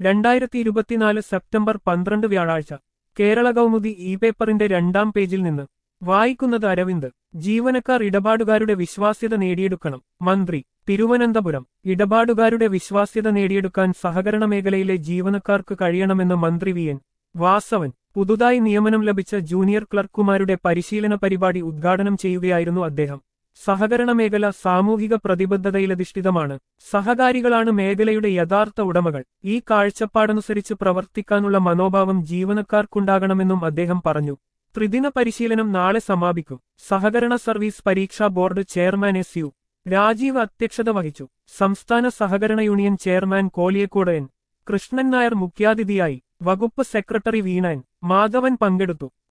രണ്ടായിരത്തി ഇരുപത്തിനാല് സെപ്റ്റംബർ പന്ത്രണ്ട് വ്യാഴാഴ്ച കേരള കൗമുദി ഇ പേപ്പറിന്റെ രണ്ടാം പേജിൽ നിന്ന് വായിക്കുന്നത് അരവിന്ദ് ജീവനക്കാർ ഇടപാടുകാരുടെ വിശ്വാസ്യത നേടിയെടുക്കണം മന്ത്രി തിരുവനന്തപുരം ഇടപാടുകാരുടെ വിശ്വാസ്യത നേടിയെടുക്കാൻ സഹകരണ മേഖലയിലെ ജീവനക്കാർക്ക് കഴിയണമെന്ന് മന്ത്രി വി എൻ വാസവൻ പുതുതായി നിയമനം ലഭിച്ച ജൂനിയർ ക്ലർക്കുമാരുടെ പരിശീലന പരിപാടി ഉദ്ഘാടനം ചെയ്യുകയായിരുന്നു അദ്ദേഹം സഹകരണ മേഖല സാമൂഹിക പ്രതിബദ്ധതയിലധിഷ്ഠിതമാണ് സഹകാരികളാണ് മേഖലയുടെ യഥാർത്ഥ ഉടമകൾ ഈ കാഴ്ചപ്പാടനുസരിച്ച് പ്രവർത്തിക്കാനുള്ള മനോഭാവം ജീവനക്കാർക്കുണ്ടാകണമെന്നും അദ്ദേഹം പറഞ്ഞു ത്രിദിന പരിശീലനം നാളെ സമാപിക്കും സഹകരണ സർവീസ് പരീക്ഷാ board chairman S U Rajeev അധ്യക്ഷത വഹിച്ചു സംസ്ഥാന സഹകരണ union chairman Koliyakode N Krishnan Nair മുഖ്യാതിഥിയായി വകുപ്പ് സെക്രട്ടറി വീണൻ മാധവൻ പങ്കെടുത്തു